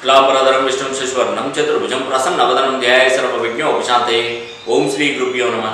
క్లాపరధరం విష్ణుం శశివర్ణం చతుర్భుజం ప్రసన్నవదనం ధ్యాయ సర్వ విజ్ఞ ఉపశాంతే ఓం శ్రీ గురుభ్యో నమ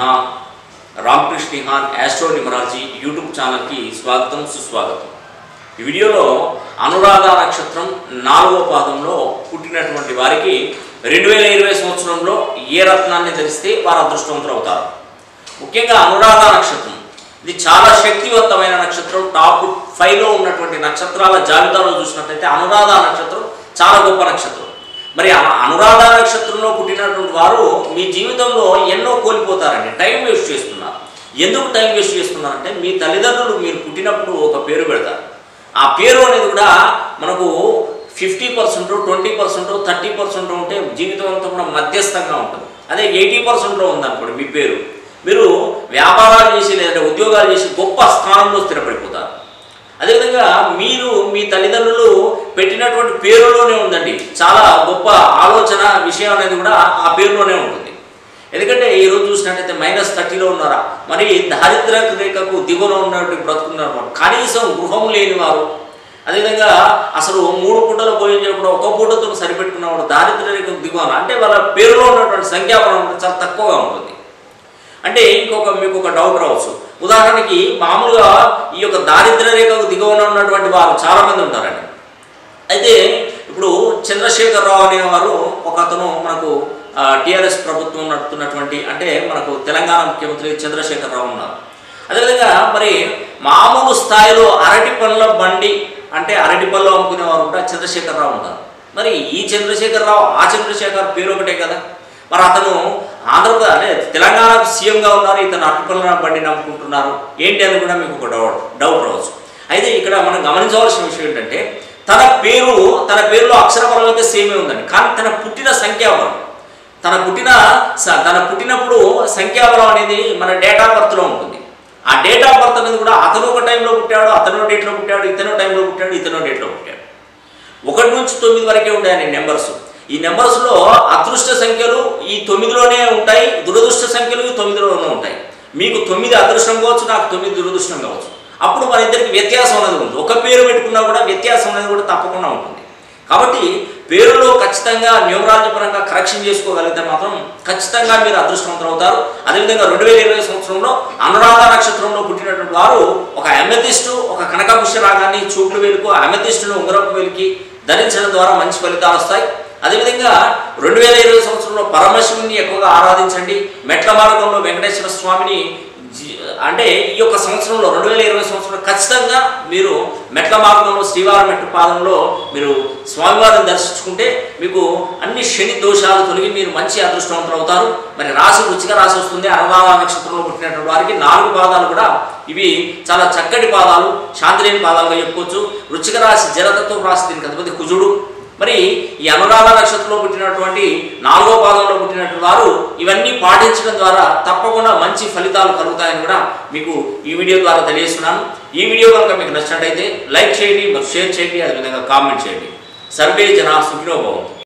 రామకృష్ణ నిహాన్ యాస్ట్రో న్యూమరాలజీ యూట్యూబ్ ఛానల్కి స్వాగతం సుస్వాగతం ఈ వీడియోలో అనురాధ నక్షత్రం నాలుగో పాదంలో పుట్టినటువంటి వారికి రెండు వేల ఇరవై సంవత్సరంలో ఏ రత్నాన్ని ధరిస్తే వారు అదృష్టవంతులు అవుతారు ముఖ్యంగా అనురాధ నక్షత్రం ఇది చాలా శక్తివంతమైన నక్షత్రం టాప్ ఫైవ్లో ఉన్నటువంటి నక్షత్రాల జాబితాలో చూసినట్లయితే అనురాధ నక్షత్రం చాలా గొప్ప నక్షత్రం మరి ఆ అనురాధ నక్షత్రంలో పుట్టినటువంటి వారు మీ జీవితంలో ఎన్నో కోల్పోతారండి టైం వేస్ట్ చేస్తున్నారు ఎందుకు టైం వేస్ట్ చేస్తున్నారంటే మీ తల్లిదండ్రులు మీరు పుట్టినప్పుడు ఒక పేరు పెడతారు ఆ పేరు అనేది కూడా మనకు fifty percent twenty percent thirty percent ఉంటే జీవితం అంతా కూడా మధ్యస్థంగా ఉంటుంది అదే ఎయిటీ పర్సెంట్లో ఉందనుకోండి మీ పేరు మీరు వ్యాపారాలు చేసి లేదంటే ఉద్యోగాలు చేసి గొప్ప స్థానంలో స్థిరపడిపోతారు అదేవిధంగా మీరు మీ తల్లిదండ్రులు పెట్టినటువంటి పేరులోనే ఉందండి చాలా గొప్ప ఆలోచన విషయం అనేది కూడా ఆ పేరులోనే ఉంటుంది ఎందుకంటే ఈరోజు చూసినట్టయితే మైనస్ థర్టీలో ఉన్నారా మరి దారిద్ర రేఖకు దిగువన ఉన్నటువంటి బ్రతుకున్నారు కనీసం గృహం లేని వారు అదేవిధంగా అసలు మూడు పూటలు భోజనం కూడా ఒక పూటతో సరిపెట్టుకున్నవాడు దారిద్ర రేఖకు దిగువన అంటే వాళ్ళ పేరులో ఉన్నటువంటి సంఖ్యాబలం చాలా తక్కువగా ఉంటుంది అంటే ఇంకొక మీకు ఒక డౌట్ రావచ్చు ఉదాహరణకి మామూలుగా ఈ యొక్క దారిద్ర రేఖకు దిగువన ఉన్నటువంటి వారు చాలామంది ఉంటారండి అయితే ఇప్పుడు చంద్రశేఖరరావు అనే వారు ఒక అతను మనకు టిఆర్ఎస్ ప్రభుత్వం నడుపుతున్నటువంటి అంటే మనకు తెలంగాణ ముఖ్యమంత్రి చంద్రశేఖరరావు ఉన్నారు అదేవిధంగా మరి మామూలు స్థాయిలో అరటి పండ్ల బండి అంటే అరటి పళ్ళు అమ్ముకునేవారు కూడా చంద్రశేఖరరావు ఉంటారు మరి ఈ చంద్రశేఖరరావు ఆ చంద్రశేఖర్ పేరు ఒకటే కదా మరి అతను ఆంధ్రప్రదేశ్ అంటే తెలంగాణకు సీఎంగా ఉన్నారు ఇతను అరటిపల్ల బండి నమ్ముకుంటున్నారు ఏంటి అని కూడా మీకు ఒక డౌట్ డౌట్ రావచ్చు అయితే ఇక్కడ మనం గమనించవలసిన విషయం ఏంటంటే తన పేరు తన పేరులో అక్షరబలం అయితే సేమే ఉందండి కానీ తన పుట్టిన సంఖ్యాబలం తన పుట్టిన స- తన పుట్టినప్పుడు సంఖ్యాబలం అనేది మన డేట్ ఆఫ్ బర్త్లో ఉంటుంది ఆ డేట్ ఆఫ్ బర్త్ అనేది కూడా అతను ఒక టైంలో పుట్టాడు అతను డేట్లో పుట్టాడు ఇతను టైంలో పుట్టాడు ఇతను డేట్లో పుట్టాడు ఒకటి నుంచి తొమ్మిది వరకే ఉంటాయని నెంబర్స్ ఈ నెంబర్స్లో అదృష్ట సంఖ్యలు ఈ తొమ్మిదిలోనే ఉంటాయి దురదృష్ట సంఖ్యలు ఈ తొమ్మిదిలోనే ఉంటాయి మీకు తొమ్మిది అదృష్టం కావచ్చు నాకు తొమ్మిది దురదృష్టం కావచ్చు అప్పుడు మన ఇద్దరికి వ్యత్యాసం అనేది ఉంది ఒక పేరు పెట్టుకున్నా కూడా వ్యత్యాసం అనేది కూడా తప్పకుండా ఉంటుంది కాబట్టి పేరులో ఖచ్చితంగా న్యూమరాలజీ పరంగా కరెక్షన్ చేసుకోగలిగితే మాత్రం ఖచ్చితంగా మీరు అదృష్టవంతులు అవుతారు అదేవిధంగా రెండు వేల ఇరవై సంవత్సరంలో అనురాధ నక్షత్రంలో పుట్టినటువంటి వారు ఒక అమెథిస్టు ఒక కనకపుష్య రాగాన్ని చూపుడు వేలుకు అమెథిస్టును ఉంగరపు వేలికి ధరించడం ద్వారా మంచి ఫలితాలు వస్తాయి అదేవిధంగా రెండు వేల ఇరవై సంవత్సరంలో పరమశివుని ఎక్కువగా ఆరాధించండి మెట్ల మార్గంలో వెంకటేశ్వర స్వామిని జీ- అంటే ఈ యొక్క సంవత్సరంలో రెండు వేల ఇరవై సంవత్సరంలో ఖచ్చితంగా మీరు మెట్ల మార్గంలో శ్రీవారి మెట్టు పాదంలో మీరు స్వామివారిని దర్శించుకుంటే మీకు అన్ని శని దోషాలు తొలగి మీరు మంచి అదృష్టవంతులు అవుతారు మరి రాశి రుచిక రాశి వస్తుంది అనురాధ నక్షత్రంలో పుట్టినటువంటి వారికి నాలుగు పాదాలు కూడా ఇవి చాలా చక్కటి పాదాలు శాంతిలేని పాదాలుగా చెప్పుకోవచ్చు వృచ్చిక రాశి జలతత్వం రాశి దీనికి అధిపతి కుజుడు మరి ఈ అనురాధ నక్షత్రంలో పుట్టినటువంటి నాలుగో పాదంలో పుట్టినటువంటి వారు ఇవన్నీ పాటించడం ద్వారా తప్పకుండా మంచి ఫలితాలు కలుగుతాయని కూడా మీకు ఈ వీడియో ద్వారా తెలియజేస్తున్నాను ఈ వీడియో కనుక మీకు నచ్చినట్టయితే లైక్ చేయండి మరి షేర్ చేయండి అదేవిధంగా కామెంట్ చేయండి సర్వే జన సుఖినోభవం